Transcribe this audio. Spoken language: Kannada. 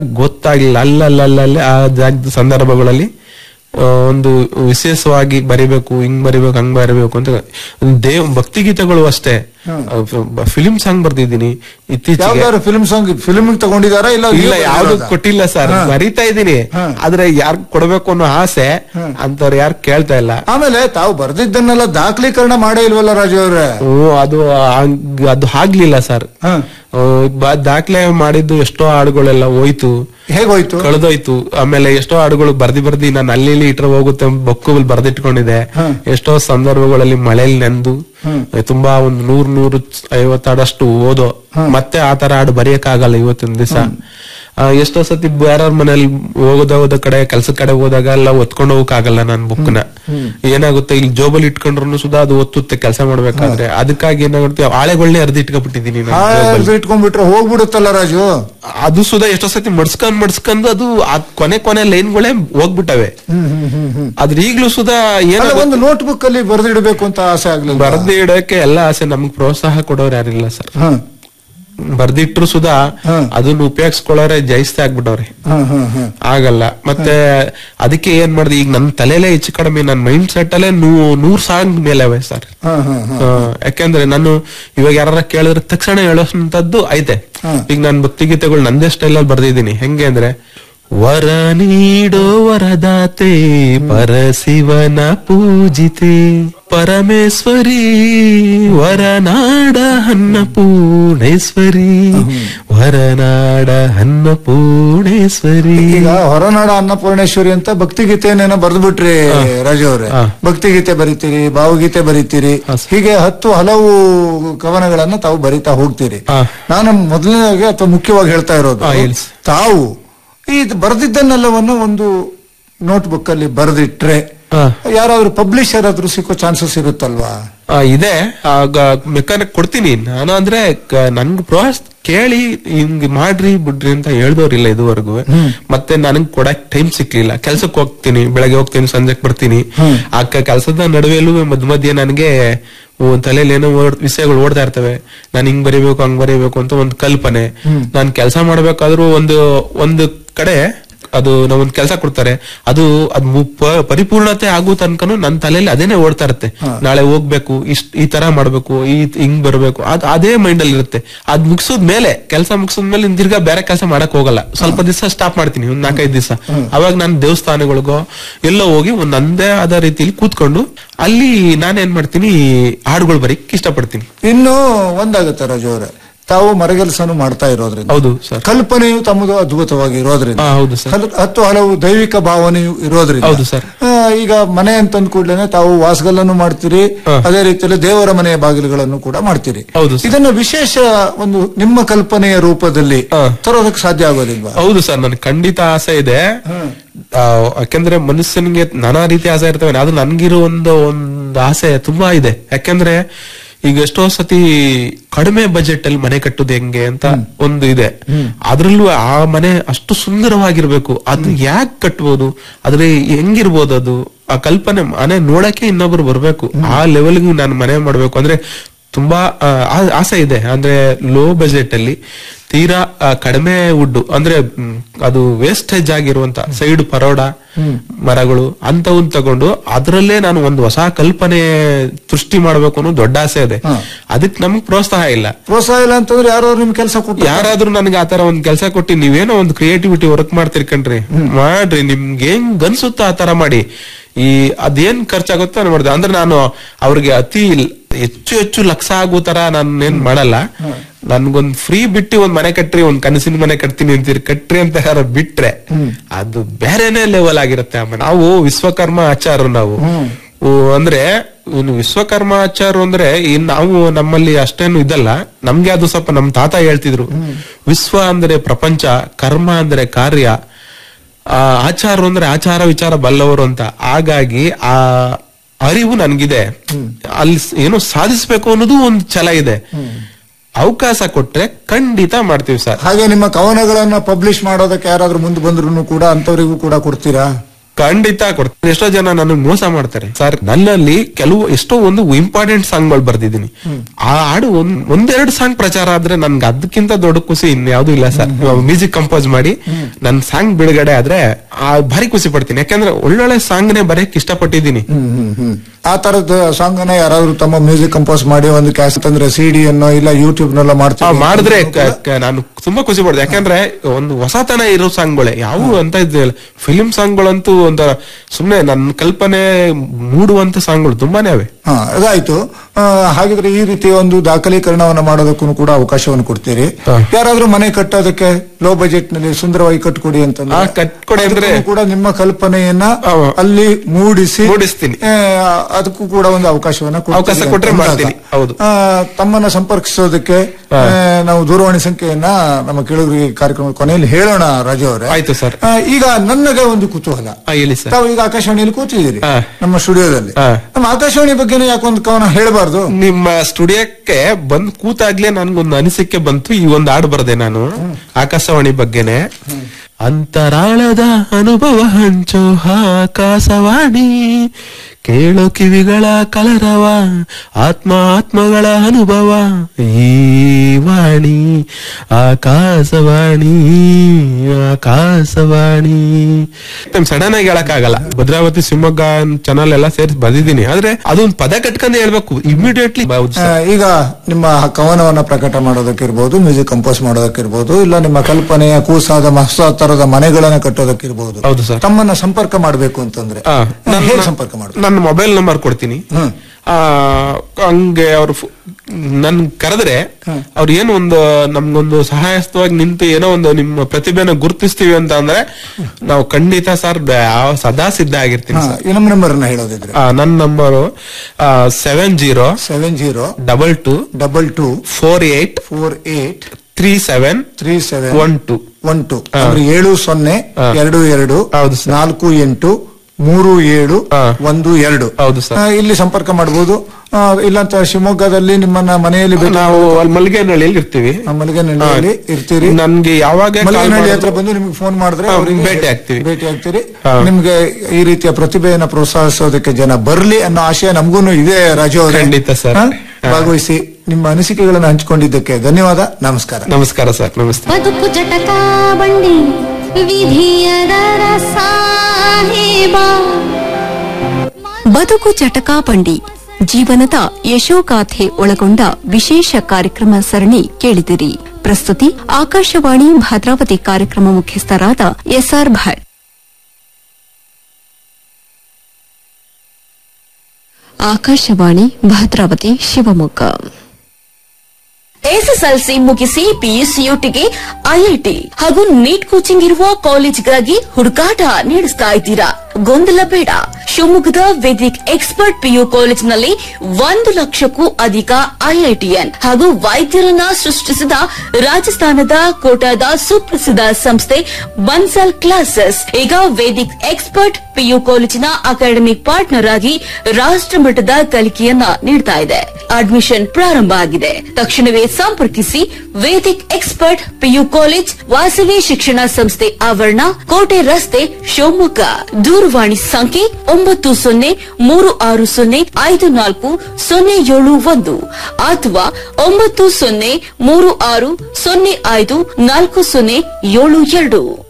ಗೊತ್ತಾಗ್ಲಿಲ್ಲ ಅಲ್ಲಲ್ಲಲ್ಲಲ್ಲಿ ಆ ಜಾಗದ ಸಂದರ್ಭಗಳಲ್ಲಿ ಆ, ಒಂದು ವಿಶೇಷವಾಗಿ ಬರಿಬೇಕು ಹಿಂಗ್ ಬರಿಬೇಕು ಹಂಗ್ ಬರಿಬೇಕು ಅಂತ ದೇವ್ ಭಕ್ತಿಗೀತೆಗಳು ಅಷ್ಟೇ ಫಿಲಿಂ ಸಾಂಗ್ ಬರ್ದಿದ್ದೀನಿ ಇತ್ತೀಚೆಗೆ ಯಾವ್ದಾದ್ರು ಫಿಲ್ಮ್ ಸಾಂಗ್ ಫಿಲ್ಮ್ ತಗೊಂಡಿದಾರಾ ಇಲ್ಲ ಇಲ್ಲ ನೀವು ಯಾವ್ದು ಬರೆದಿರೋದಾ? ಕೊಟ್ಟಿಲ್ಲ ಸರ್ ಹಾ. ಬರಿತಾ ಇದ್ದೀನಿ ಹಾ. ಆದ್ರೆ ಯಾರ್ ಕೊಡ್ಬೇಕು ಅನ್ನೋ ಆಸೆ ಅಂತವ್ರು ಯಾರು ಕೇಳ್ತಾ ಇಲ್ಲ ಆಮೇಲೆ ತಾವು ಬರ್ದಿದ್ದನ್ನೆಲ್ಲ ದಾಖಲೀಕರಣ ಮಾಡೇ ಇಲ್ವಲ್ಲ ರಾಜು ಅವ್ರೆ ಹ್ಮ್, ಅದು ಹಂಗ್- ಅದು ಆಗ್ಲಿಲ್ಲ ಸರ್ ಹಾ. ದಾಖಲೆ ಮಾಡಿದ್ದು ಎಷ್ಟೋ ಹಾಡುಗಳೆಲ್ಲ ಹೋಯ್ತು ಹೇಗೋಯ್ತು ಕಳೆದೋಯ್ತು ಆಮೇಲೆ ಎಷ್ಟೋ ಹಾಡುಗಳು ಬರ್ದಿ ಬರ್ದಿ ನಾನು ಅಲ್ಲಿ ಇಲ್ಲಿ ಇಟ್ರೆ ಹೋಗುತ್ತೆ ಬೊಕ್ಕು ಬರ್ದಿಟ್ಕೊಂಡಿದೆ ಹಾ. ಎಷ್ಟೋ ಸಂದರ್ಭಗಳಲ್ಲಿ ಮಳೆಯಲ್ಲಿ ನೆಂದು ತುಂಬಾ ಒಂದು ನೂರ್ ನೂರು ಐವತ್ತು ಹಾಡಷ್ಟು ಓದೋ ಮತ್ತೆ ಆ ತರ ಹಾಡು ಬರೆಯಕ್ ಆಗಲ್ಲ ಇವತ್ತಿನ ದಿವಸ ಎಷ್ಟೋ ಸತಿ ಬೇರೆಯವ್ರ ಮನೇಲಿ ಹೋಗೋದ ಹೋದ ಕಡೆ ಕೆಲ್ಸದ ಕಡೆ ಹೋದಾಗ ಎಲ್ಲ ಒತ್ಕೊಂಡು ಹೋಗಕ್ ಆಗಲ್ಲ ನನ್ ಬುಕ್ನ ಏನಾಗುತ್ತೆ ಇಲ್ಲಿ ಜೋಬಲ್ಲಿ ಇಟ್ಕೊಂಡ್ರು ಸುಧಾ ಅದು ಒತ್ತುತ್ತೆ ಕೆಲಸ ಮಾಡ್ಬೇಕಾದ್ರೆ ಅದಕ್ಕಾಗಿ ಏನಾಗುತ್ತೆ ಹಾಳೆಗಳನ್ನೇ ಅರ್ಧಿ ಇಟ್ಕೊಬಿಟ್ಟಿದೀನಿ ನಾನು ಜೋಬಲ್ಲಿ. ಹಾಗೆ ಇಟ್ಕೊಂಡ್ಬಿಟ್ರೆ ಹೋಗ್ಬಿಡುತ್ತಲ್ಲ ರಾಜು ಅದು ಸುಧಾ ಎಷ್ಟೋ ಸತಿ ಮಡ್ಸ್ಕೊಂಡ್ ಮಡ್ಸ್ಕೊಂಡು ಅದು ಆ ಕೊನೆ ಕೊನೆ ಲೈನ್ಗಳೇ ಹೋಗ್ಬಿಟ್ಟವೆ ಆದ್ರೆ ಈಗ್ಲೂ ಸುಧಾ ಅಲ್ಲ ಏನೋ ಒಂದು ನೋಟ್ ಬುಕ್ ಅಲ್ಲಿ ಬರ್ದಿಡ್ಬೇಕು ಅಂತ ಆಸೆ ಆಗ್ಲಿಲ್ಲ ಬರ್ದಿ ಇಡಕ್ಕೆ ಎಲ್ಲ ಆಸೆ ನಮ್ಗ್ ಪ್ರೋತ್ಸಾಹ ಕೊಡೋರು ಯಾರಿಲ್ಲ ಸರ್ ಹ, ಬರ್ದಿಟ್ರು ಸುಧಾ ಹಾ. ಅದನ್ನ ಉಪಯೋಗಿಸ್ಕೊಳ್ಳೋರೆ ಜಯಿಸ್ತಾ ಆಗ್ಬಿಟ್ಟವ್ರೆ ಹ, ಹ, ಹ. ಆಗಲ್ಲ ಮತ್ತೆ ಅದಕ್ಕೆ ಏನ್ ಮಾಡ್ದೆ ಈಗ ನನ್ ತಲೆಲೇ ಹೆಚ್ಚು ಕಡಿಮೆ ನನ್ ಮೈಂಡ್ ಸೆಟ್ ಅಲ್ಲೇ ನೂ- ನೂರ್ ಸಾಂಗ್ ಮೇಲೆ ಅವೆ ಸರ್ ಹ, ಹ, ಹ. ಆ, ಯಾಕೆಂದ್ರೆ ನಾನು ಇವಾಗ ಯಾರ ಕೇಳಿದ್ರೆ ತಕ್ಷಣ ಹೇಳೋಂಥದ್ದು ಐತೆ ಹಾ. ಈಗ ನಾನು ಭಕ್ತಿಗೀತೆಗಳು ನಂದೇ ಸ್ಟೈಲ್ ಅಲ್ಲಿ ಬರ್ದಿದ್ದೀನಿ ಹೆಂಗೆ ಅಂದ್ರೆ ವರ ನೀಡೋ ವರದಾತೆ ಪರಶಿವನ ಪೂಜಿತೆ ಪರಮೇಶ್ವರಿ ವರನಾಡ ಅನ್ನಪೂರ್ಣೇಶ್ವರಿ ವರನಾಡ ಅನ್ನಪೂರ್ಣೇಶ್ವರಿ ಈಗ ಹೊರನಾಡ ಅನ್ನಪೂರ್ಣೇಶ್ವರಿ ಅಂತ ಭಕ್ತಿಗೀತೆಯನ್ನೇನೋ ಬರ್ದ್ಬಿಟ್ರಿ ರಾಜು ಅವ್ರೆ ಹಾ. ಭಕ್ತಿಗೀತೆ ಬರೀತೀರಿ ಭಾವಗೀತೆ ಬರೀತೀರಿ ಹಾ, ಸರ್. ಹೀಗೆ ಹತ್ತು ಹಲವು ಕವನಗಳನ್ನ ತಾವು ಬರಿತಾ ಹೋಗ್ತೀರಿ ಹಾ. ನಾನು ಮೊದಲನೇದಾಗಿ ಅಥವಾ ಮುಖ್ಯವಾಗಿ ಹೇಳ್ತಾ ಇರೋದು ಹಾ, ಹೇಳಿ ಸರ್. ತಾವು ಈ ಬರ್ದಿದ್ದನ್ನೆಲ್ಲವನ್ನು ಒಂದು ನೋಟ್ ಬುಕ್ ಅಲ್ಲಿ ಬರೆದಿಟ್ರೆ ಹಾ. ಯಾರಾದ್ರೂ ಪಬ್ಲಿಷರ್ ಆದ್ರೂ ಸಿಕ್ಕೋ ಚಾನ್ಸಸ್ ಇರುತ್ತಲ್ವಾ ಆ, ಇದೆ ಆಗ ಬೇಕಾದ್ರೆ ಕೊಡ್ತೀನಿ ನಾನು ಅಂದ್ರೆ ಕ- ನನ್ಗೆ ಪ್ರೋತ್ಸಾಹ ಕೇಳಿ ಹಿಂಗ್ ಮಾಡ್ರಿ ಬಿಡ್ರಿ ಅಂತ ಹೇಳ್ದವ್ರಿಲ್ಲ ಇದುವರೆಗೂ ಮತ್ತೆ ನನಗ್ ಕೊಡಕ್ ಟೈಮ್ ಸಿಕ್ಲಿಲ್ಲ ಕೆಲ್ಸಕ್ಕೆ ಹೋಗ್ತೀನಿ ಬೆಳಗ್ಗೆ ಹೋಗ್ತೀನಿ ಸಂಜೆಗ್ ಬರ್ತೀನಿ ಆ ಕೆಲಸದ ನಡುವೆಲೂ ಮಧ್ಯ ಮಧ್ಯೆ ನನಗೆ ತಲೆಯಲ್ಲಿ ಏನೋ ಓಡ್- ವಿಷಯಗಳು ಓಡ್ತಾ ಇರ್ತವೆ ನಾನು ಹಿಂಗ್ ಬರಿಬೇಕು ಹಂಗ್ ಬರಿಬೇಕು ಅಂತ ಒಂದು ಕಲ್ಪನೆ ನಾನ್ ಕೆಲಸ ಮಾಡ್ಬೇಕಾದ್ರೂ ಒಂದು ಒಂದು ಕಡೆ ಅದು ನಾವೊಂದ್ ಕೆಲಸ ಕೊಡ್ತಾರೆ ಅದು ಅದ್ ಮು- ಪ- ಪರಿಪೂರ್ಣತೆ ಆಗೋ ತನಕನು ನನ್ನ ತಲೆಯಲ್ಲಿ ಅದೇನೆ ಓಡ್ತಾ ಇರುತ್ತೆ ನಾಳೆ ಹೋಗ್ಬೇಕು ಇಷ್ಟ ಈ ತರ ಮಾಡ್ಬೇಕು ಈ ಹಿಂಗ್ ಬರ್ಬೇಕು ಅದ್ ಅದೇ ಮೈಂಡ್ ಅಲ್ಲಿ ಇರುತ್ತೆ ಅದ್ ಮುಗಿಸಿದ ಮೇಲೆ ಕೆಲಸ ಮುಗಿಸಿದ ಮೇಲೆ ಇನ್ ತಿರ್ಗಾ ಬೇರೆ ಕೆಲಸ ಮಾಡಕ್ ಹೋಗಲ್ಲ ಸ್ವಲ್ಪ ದಿವಸ ಸ್ಟಾಪ್ ಮಾಡ್ತೀನಿ ಒಂದ್ ನಾಲ್ಕೈದು ದಿವಸ ಅವಾಗ ನಾನು ದೇವಸ್ಥಾನಗಳಿಗೋ ಎಲ್ಲೋ ಹೋಗಿ ಒಂದ್ ನಂದೇ ಆದ ರೀತಿಯಲ್ಲಿ ಕೂತ್ಕೊಂಡು ಅಲ್ಲಿ ನಾನೇನ್ ಮಾಡ್ತೀನಿ ಹಾಡುಗಳು ಬರೀಕ್ ಇಷ್ಟಪಡ್ತೀನಿ ಇನ್ನು ಒಂದಾಗುತ್ತೆ ರಾಜು ಅವರೇ ತಾವು ಮರಗೆಲಸನು ಮಾಡ್ತಾ ಇರೋದ್ರಿಂದ ಹೌದು ಸರ್ ಕಲ್ಪನೆಯು ತಮ್ಮದು ಅದ್ಭುತವಾಗಿ ಇರೋದ್ರಿಂದ ಹಾ, ಹೌದು ಸರ್. ಹಲ- ಹತ್ತು ಹಲವು ದೈವಿಕ ಭಾವನೆಯು ಇರೋದ್ರಿಂದ ಹೌದು ಸರ್. ಆ, ಈಗ ಮನೆ ಅಂತಂದ ಕೂಡಲೇ ತಾವು ವಾಸಗಲ್ಲನ್ನು ಮಾಡ್ತೀರಿ ಹಾ. ಅದೇ ರೀತಿಯಲ್ಲಿ ದೇವರ ಮನೆಯ ಬಾಗಿಲುಗಳನ್ನು ಕೂಡ ಮಾಡ್ತೀರಿ ಹೌದು ಸರ್. ಇದನ್ನ ವಿಶೇಷ ಒಂದು ನಿಮ್ಮ ಕಲ್ಪನೆಯ ರೂಪದಲ್ಲಿ ಹಾ. ತರೋದಕ್ಕೆ ಸಾಧ್ಯ ಆಗೋದಿಲ್ವಾ ಹೌದು ಸರ್ ನನ್ ಖಂಡಿತ ಆಸೆ ಇದೆ ಆ, ಯಾಕೆಂದ್ರೆ ಮನುಷ್ಯನಿಗೆ ನಾನಾ ರೀತಿ ಆಸೆ ಇರ್ತವೆ ಅದು ನನ್ಗಿರೋ ಒಂದು ಒಂದು ಆಸೆ ತುಂಬಾ ಇದೆ ಯಾಕೆಂದ್ರೆ ಈಗ ಎಷ್ಟೋ ಸತಿ ಕಡಿಮೆ ಬಜೆಟ್ ಅಲ್ಲಿ ಮನೆ ಕಟ್ಟುದು ಹೆಂಗೆ ಅಂತ ಒಂದು ಇದೆ ಅದ್ರಲ್ಲೂ ಆ ಮನೆ ಅಷ್ಟು ಸುಂದರವಾಗಿರ್ಬೇಕು ಅದು ಯಾಕೆ ಕಟ್ಬೋದು ಆದ್ರೆ ಹೆಂಗಿರ್ಬೋದು ಅದು ಆ ಕಲ್ಪನೆ ಮನೆ ನೋಡಕ್ಕೆ ಇನ್ನೊಬ್ರು ಬರ್ಬೇಕು ಆ ಲೆವೆಲ್ಗೆ ನಾನು ಮನೆ ಮಾಡ್ಬೇಕು ಅಂದ್ರೆ ತುಂಬಾ ಆ, ಆ- ಆಸೆ ಇದೆ ಅಂದ್ರೆ ಲೋ ಬಜೆಟ್ ಅಲ್ಲಿ ತೀರಾ ಆ, ಕಡಿಮೆ ವುಡ್ ಅಂದ್ರೆ ಮ್, ಅದು ವೇಸ್ಟೇಜ್ ಆಗಿರುವಂತ ಸೈಡ್ ಪರೋಡ ಮರಗಳು ಅಂತವನ್ ತಗೊಂಡು ಅದರಲ್ಲೇ ನಾನು ಒಂದು ಹೊಸ ಕಲ್ಪನೆ ಸೃಷ್ಟಿ ಮಾಡ್ಬೇಕು ಅನ್ನೋ ದೊಡ್ಡ ಆಸೆ ಇದೆ ಅದಕ್ಕೆ ನಮ್ಗೆ ಪ್ರೋತ್ಸಾಹ ಇಲ್ಲ ಪ್ರೋತ್ಸಾಹ ಇಲ್ಲ ಅಂತಂದ್ರೆ ಯಾರು ನಿಮ್ ಕೆಲಸ ಕೊಟ್ಟು ಯಾರಾದ್ರೂ ನನಗೆ ಆತರ ಒಂದ್ ಕೆಲಸ ಕೊಟ್ಟು ನೀವೇನೋ ಒಂದು ಕ್ರಿಯೇಟಿವಿಟಿ ವರ್ಕ್ ಮಾಡ್ತೀರಿ ಕಣ್ರಿ ಮಾಡ್ರಿ ನಿಮ್ಗೆ ಹೆಂಗ್ ಅನ್ಸುತ್ತೋ ಆ ತರ ಮಾಡಿ ಈ ಅದೇನ್ ಖರ್ಚಾಗುತ್ತೋ ಅದ್ ಮಾಡ್ದೆ ಅಂದ್ರೆ ನಾನು ಅವ್ರಿಗೆ ಅತಿ ಲ್- ಹೆಚ್ಚು ಹೆಚ್ಚು ಲಕ್ಷ ಆಗೋ ತರ ನಾನು ಏನ್ ಮಾಡಲ್ಲ ನನ್ಗೊಂದ್ ಫ್ರೀ ಬಿಟ್ಟು ಒಂದ್ ಮನೆ ಕಟ್ರಿ ಒಂದ್ ಕನಸಿನ ಮನೆ ಕಟ್ತೀನಿ ಅಂತೀರಿ ಕಟ್ರಿ ಅಂತ ಯಾರು ಬಿಟ್ರೆ ಅದು ಬೇರೆನೆ ಲೆವೆಲ್ ಆಗಿರುತ್ತೆ ಆಮೇಲೆ ನಾವು ವಿಶ್ವಕರ್ಮ ಆಚಾರ ನಾವು ಓ, ಅಂದ್ರೆ ಇನ್ನು ವಿಶ್ವಕರ್ಮ ಆಚಾರ ಅಂದ್ರೆ ಇನ್ ನಾವು ನಮ್ಮಲ್ಲಿ ಅಷ್ಟೇನು ಇದಲ್ಲ ನಮ್ಗೆ ಅದು ಸ್ವಲ್ಪ ನಮ್ ತಾತ ಹೇಳ್ತಿದ್ರು ವಿಶ್ವ ಅಂದ್ರೆ ಪ್ರಪಂಚ ಕರ್ಮ ಅಂದ್ರೆ ಕಾರ್ಯ ಆ ಆಚಾರ ಅಂದ್ರೆ ಆಚಾರ ವಿಚಾರ ಬಲ್ಲವರು ಅಂತ ಹಾಗಾಗಿ ಆ ಅರಿವು ನನ್ಗಿದೆ ಅಲ್ಲಿ ಸ್- ಏನೋ ಸಾಧಿಸ್ಬೇಕು ಅನ್ನೋದು ಒಂದು ಛಲ ಇದೆ ಅವಕಾಶ ಕೊಟ್ರೆ ಖಂಡಿತ ಮಾಡ್ತೀವಿ ಸರ್ ಹಾಗೆ ನಿಮ್ಮ ಕವನಗಳನ್ನ ಪಬ್ಲಿಷ್ ಮಾಡೋದಕ್ಕೆ ಯಾರಾದ್ರೂ ಮುಂದೆ ಬಂದ್ರು ಕೂಡ ಅಂತವರಿಗೂ ಕೂಡ ಕೊಡ್ತೀರಾ ಖಂಡಿತ ಕೊಡ್ತೀನಿ ಎಷ್ಟೋ ಜನ ನನಗೆ ಮೋಸ ಮಾಡ್ತಾರೆ ಸರ್ ನನ್ನಲ್ಲಿ ಕೆಲವು ಎಷ್ಟೋ ಒಂದು ಇಂಪಾರ್ಟೆಂಟ್ ಸಾಂಗ್ಗಳು ಬರ್ದಿದ್ದೀನಿ ಆ ಹಾಡು ಒಂದ್ ಒಂದೆರಡು ಸಾಂಗ್ ಪ್ರಚಾರ ಆದ್ರೆ ನನ್ಗೆ ಅದಕ್ಕಿಂತ ದೊಡ್ಡ ಖುಷಿ ಇನ್ಯಾವುದೂ ಇಲ್ಲ ಸರ್ ಮ್ಯೂಸಿಕ್ ಕಂಪೋಸ್ ಮಾಡಿ ನನ್ ಸಾಂಗ್ ಬಿಡುಗಡೆ ಆದ್ರೆ ಆ ಭಾರಿ ಖುಷಿ ಪಡ್ತೀನಿ ಯಾಕಂದ್ರೆ ಒಳ್ಳೊಳ್ಳೆ ಸಾಂಗ್ನೇ ಬರೆಯಕ್ ಇಷ್ಟಪಟ್ಟಿದ್ದೀನಿ ಹ್ಮ್ ಹ್ಮ್ ಹ್ಮ್ ಆ ತರದ ಸಾಂಗ್ ಅನ್ನ ಯಾರಾದ್ರೂ ತಮ್ಮ ಮ್ಯೂಸಿಕ್ ಕಂಪೋಸ್ ಮಾಡಿ ಒಂದು ಕ್ಯಾಸೆಟ್ ಅಂದ್ರೆ ಸಿಡಿ ಅನ್ನೋ ಇಲ್ಲ ಯೂಟ್ಯೂಬ್ ನಲ್ಲೋ ಆ, ಮಾಡ್ತಾರೆ ಮಾಡಿದ್ರೆ ಕ- ಕ- ನಾನು ತುಂಬಾ ಖುಷಿ ಪಡ್ದೆ ಯಾಕಂದ್ರೆ ಒಂದು ಹೊಸತನ ಇರೋ ಸಾಂಗ್ಗಳೇ ಯಾವ ಅಂತ ಇದ್ದಿಲ್ಲ ಫಿಲ್ಮ್ ಸಾಂಗ್ಗಳಂತೂ ಒಂಥರ ಸುಮ್ನೆ ನನ್ನ ಕಲ್ಪನೆ ಮೂಡುವಂತ ಸಾಂಗ್ಗಳು ತುಂಬಾನೇ ಅವೆ ಹಾ ಅದಾಯ್ತು ಆ, ಹಾಗಿದ್ರೆ ಈ ರೀತಿ ಒಂದು ದಾಖಲೀಕರಣವನ್ನ ಮಾಡೋದಕ್ಕೂ ಕೂಡ ಅವಕಾಶವನ್ನು ಕೊಡ್ತೀರಿ ಹಾ. ಯಾರಾದ್ರೂ ಮನೆ ಕಟ್ಟೋದಕ್ಕೆ ಲೋ ಬಜೆಟ್ ನಲ್ಲಿ ಸುಂದರವಾಗಿ ಕಟ್ಕೊಡಿ ಅಂತಂದ್ರೆ ಆ, ಕಟ್ಕೊಡಿ ಅಂದ್ರೆ- ಅದಕ್ಕೂ ಕೂಡ ನಿಮ್ಮ ಕಲ್ಪನೆಯನ್ನ ಆ, ಅಲ್ಲಿ ಮೂಡಿಸಿ ಮೂಡಿಸ್ತೀನಿ. ಆ, ಅದಕ್ಕೂ ಕೂಡ ಒಂದು ಅವಕಾಶವನ್ನ ಕೊಡ್ತೀರಿ ಅವಕಾಶ ಕೊಟ್ರೆ ಅಂದಾಗ, ಮಾಡ್ತೀನಿ. ಹೌದು. ಆ, ತಮ್ಮನ್ನ ಸಂಪರ್ಕಿಸೋದಕ್ಕೆ ಆ, ನಾವು ದೂರವಾಣಿ ಸಂಖ್ಯೆಯನ್ನ ನಮ್ಮ ಕೇಳುಗರಿಗೆ ಕಾರ್ಯಕ್ರಮದ ಕೊನೆಯಲ್ಲಿ ಹೇಳೋಣ ರಾಜು ಅವರೇ ಆಯ್ತು ಸರ್ ಆ, ಈಗ ನನಗೆ ಒಂದು ಕುತೂಹಲ ಆ, ಹೇಳಿ ಸರ್ ತಾವು ಈಗ ಆಕಾಶವಾಣಿಯಲ್ಲಿ ಕೂತಿದ್ದೀರಿ ಹಾ. ನಮ್ಮ ಸ್ಟುಡಿಯೋದಲ್ಲಿ ಹಾ. ನಮ್ಮ ಆಕಾಶವಾಣಿ ಬಗ್ಗೆ ಯಾಕೊಂದು ಕವನ ಹೇಳಬಾರ್ದು ನಿಮ್ಮ ಸ್ಟುಡಿಯೋಕ್ಕೆ ಬಂದ್ ಕೂತಾಗ್ಲೇ ನನ್ಗೊಂದು ಅನಿಸಿಕೆ ಬಂತು ಈ ಒಂದು ಹಾಡು ಬರ್ದೆ ನಾನು ಆಕಾಶವಾಣಿ ಬಗ್ಗೆನೆ ಅಂತರಾಳದ ಅನುಭವ ಹಂಚೋ ಆಕಾಶವಾಣಿ ಕೇಳೋ ಕಿವಿಗಳ ಕಲರವ ಆತ್ಮ ಆತ್ಮಗಳ ಅನುಭವ ಈ ವಾಣಿ ಆಕಾಶವಾಣಿ ಆಕಾಶವಾಣಿ ಸಡನ್ ಆಗಿ ಹೇಳಕ್ಕಾಗಲ್ಲ ಭದ್ರಾವತಿ ಶಿವಮೊಗ್ಗ ಚಾನಲ್ ಎಲ್ಲ ಸೇರಿಸಿ ಬರ್ದಿದ್ದೀನಿ ಆದ್ರೆ ಅದೊಂದು ಪದ ಕಟ್ಕೊಂಡು ಹೇಳ್ಬೇಕು ಇಮಿಡಿಯೇಟ್ಲಿ ಆ, ಈಗ ನಿಮ್ಮ ಕವನವನ್ನ ಪ್ರಕಟ ಮಾಡೋದಕ್ಕಿರ್ಬೋದು ಮ್ಯೂಸಿಕ್ ಕಂಪೋಸ್ ಮಾಡೋದಕ್ಕಿರ್ಬೋದು ಇಲ್ಲ ನಿಮ್ಮ ಕಲ್ಪನೆಯ ಕೂಸಾದ ಮಹಸಾತರದ ಮನೆಗಳನ್ನ ಕಟ್ಟೋದಕ್ಕಿರ್ಬೋದು ಹೌದು ಸರ್ ತಮ್ಮನ್ನ ಸಂಪರ್ಕ ಮಾಡಬೇಕು ಅಂತಂದ್ರೆ ಆ, ನನ್ನ- ಹೇಗೆ ಸಂಪರ್ಕ ಮಾಡೋದು ನನ್ನ ಮೊಬೈಲ್ ನಂಬರ್ ಕೊಡ್ತೀನಿ ಹ್ಮ್. ಆ ಹಂಗೆ ಅವ್ರು ಫು- ನನ್ ಕರೆದ್ರೆ ಅವ್ರು ಏನು ಒಂದು ನಮ್ಗೊಂದು ಸಹಾಯಸ್ಥವಾಗಿ ನಿಂತು ಏನೋ ಒಂದು ನಿಮ್ಮ ಪ್ರತಿಭೆನ ಗುರುತಿಸ್ತೀವಿ ಅಂತ ಅಂದ್ರೆ ನಾವು ಖಂಡಿತ ಸರ್ ಸದಾ ಸಿದ್ಧ ಆಗಿರ್ತೀನಿ ಹಾ, ಸರ್ ಈ ನಮ್ಮ ನಂಬರ್ ಅನ್ನ ಹೇಳೋದಿದ್ರೆ ಆ, ನನ್ನ number seven zero seven zero double two double two four eight four eight three seven three seven one two one two ಅಂದ್ರೆ ಏಳು ಸೊನ್ನೆ ಹಾ. ಎರಡು ಎರಡು ಹೌದು ಸರ್. ನಾಲ್ಕು ಎಂಟು ಮೂರು ಏಳು ಹಾ. ಒಂದು ಎರಡು ಹೌದು ಸರ್. ಆ, ಇಲ್ಲಿ ಸಂಪರ್ಕ ಮಾಡಬಹುದು ಇಲ್ಲಂತ ಶಿವಮೊಗ್ಗದಲ್ಲಿ ನಿಮ್ಮನ್ನ ಮನೆಯಲ್ಲಿ ಭೇಟಿ- ನಾವು ಅಲ್ಲಿ ಮಲ್ಗೆನಹಳ್ಳಿಯಲ್ಲಿ ಇರ್ತೀವಿ ಆ, ಮಲಗನಹಳ್ಳಿಯಲ್ಲಿ ಇರ್ತೀರಿ ನನ್ಗೆ ಯಾವಾಗ call ಮಲಗನಹಳ್ಳಿ ಹತ್ರ ಮಾಡಿದ್ರು- ಬಂದು ನಿಮ್ಗೆ ಫೋನ್ ಮಾಡಿದ್ರೆ ಹಾ, ಅವ್ರಿಗೆ ಭೇಟಿ ಆಗ್ತೀವಿ. ಭೇಟಿ ಆಗ್ತೀರಿ ಹಾ. ನಿಮ್ಗೆ ಈ ರೀತಿಯ ಪ್ರತಿಭೆಯನ್ನ ಪ್ರೋತ್ಸಾಹಿಸೋದಕ್ಕೆ ಜನ ಬರ್ಲಿ ಅನ್ನೋ ಆಶಯ ನಮಗೂ ಇದೆ ರಾಜು ಅವರೇ ಖಂಡಿತ ಸರ್. ಹಾ? ಹಾ. ಭಾಗವಹಿಸಿ ನಿಮ್ಮ ಅನಿಸಿಕೆಗಳನ್ನು ಹಂಚಿಕೊಂಡಿದ್ದಕ್ಕೆ ಧನ್ಯವಾದ ನಮಸ್ಕಾರ ನಮಸ್ಕಾರ ಸರ್ ನಮಸ್ತೆ ಬದುಕು ಜಟಕ ಬಂಡಿ ವಿಧಿಯರ ಸಾಹೇಬ ಬದುಕು ಚಟಕಾ ಬಂಡಿ ಜೀವನದ ಯಶೋಗಾಥೆ ಒಳಗೊಂಡ ವಿಶೇಷ ಕಾರ್ಯಕ್ರಮ ಸರಣಿ ಕೇಳಿದಿರಿ ಪ್ರಸ್ತುತಿ ಆಕಾಶವಾಣಿ ಭದ್ರಾವತಿ ಕಾರ್ಯಕ್ರಮ ಮುಖ್ಯಸ್ಥರಾದ ಎಸ್ಆರ್ ಭಟ್ ಆಕಾಶವಾಣಿ ಭದ್ರಾವತಿ ಶಿವಮೊಗ್ಗ ಎಸ್ಎಸ್ಎಲ್ಸಿ ಮುಗಿಸಿ ಪಿಯುಸಿಯುಟಿಗೆ ಐಐಟಿ ಹಾಗೂ ನೀಟ್ ಕೋಚಿಂಗ್ ಇರುವ ಕಾಲೇಜ್ಗಾಗಿ ಹುಡುಕಾಟ ನಡೆಸ್ತಾ ಇದ್ದೀರಾ ಗೊಂದಲ ಬೇಡ ಶಿವಮೊಗ್ಗದ ವೇದಿಕ್ ಎಕ್ಸ್ಪರ್ಟ್ ಪಿಯು ಕಾಲೇಜಿನಲ್ಲಿ ಒಂದು ಲಕ್ಷಕ್ಕೂ ಅಧಿಕ ಐಐಟಿಎನ್ ಹಾಗೂ ವೈದ್ಯರನ್ನ ಸೃಷ್ಟಿಸಿದ ರಾಜಸ್ಥಾನದ ಕೋಟಾದ ಸುಪ್ರಸಿದ್ಧ ಸಂಸ್ಥೆ ಬನ್ಸಲ್ ಕ್ಲಾಸಸ್ ಈಗ ವೇದಿಕ್ ಎಕ್ಸ್ಪರ್ಟ್ ಪಿಯು ಕಾಲೇಜಿನ ಅಕಾಡೆಮಿಕ್ ಪಾರ್ಟ್ನರ್ ಆಗಿ ರಾಷ್ಟ್ರಮಟ್ಟದ ಕಲಿಕೆಯನ್ನ ನೀಡ್ತಾ ಇದೆ ಅಡ್ಮಿಷನ್ ಪ್ರಾರಂಭ ಆಗಿದೆ ತಕ್ಷಣವೇ ಸಂಪರ್ಕಿಸಿ Vedic expert PU college Vasavi ಶಿಕ್ಷಣ ಸಂಸ್ಥೆ ಆವರಣ ಕೋಟೆ ರಸ್ತೆ ಶಿವಮೊಗ್ಗ ದೂರವಾಣಿ ಸಂಖ್ಯೆ ಒಂಬತ್ತು ಸೊನ್ನೆ ಮೂರು ಆರು ಸೊನ್ನೆ ಐದು ನಾಲ್ಕು ಸೊನ್ನೆ ಏಳು ಒಂದು ಅಥವಾ ಒಂಬತ್ತು ಸೊನ್ನೆ ಮೂರು ಆರು ಸೊನ್ನೆ ಐದು ನಾಲ್ಕು ಸೊನ್ನೆ ಏಳು ಎರಡು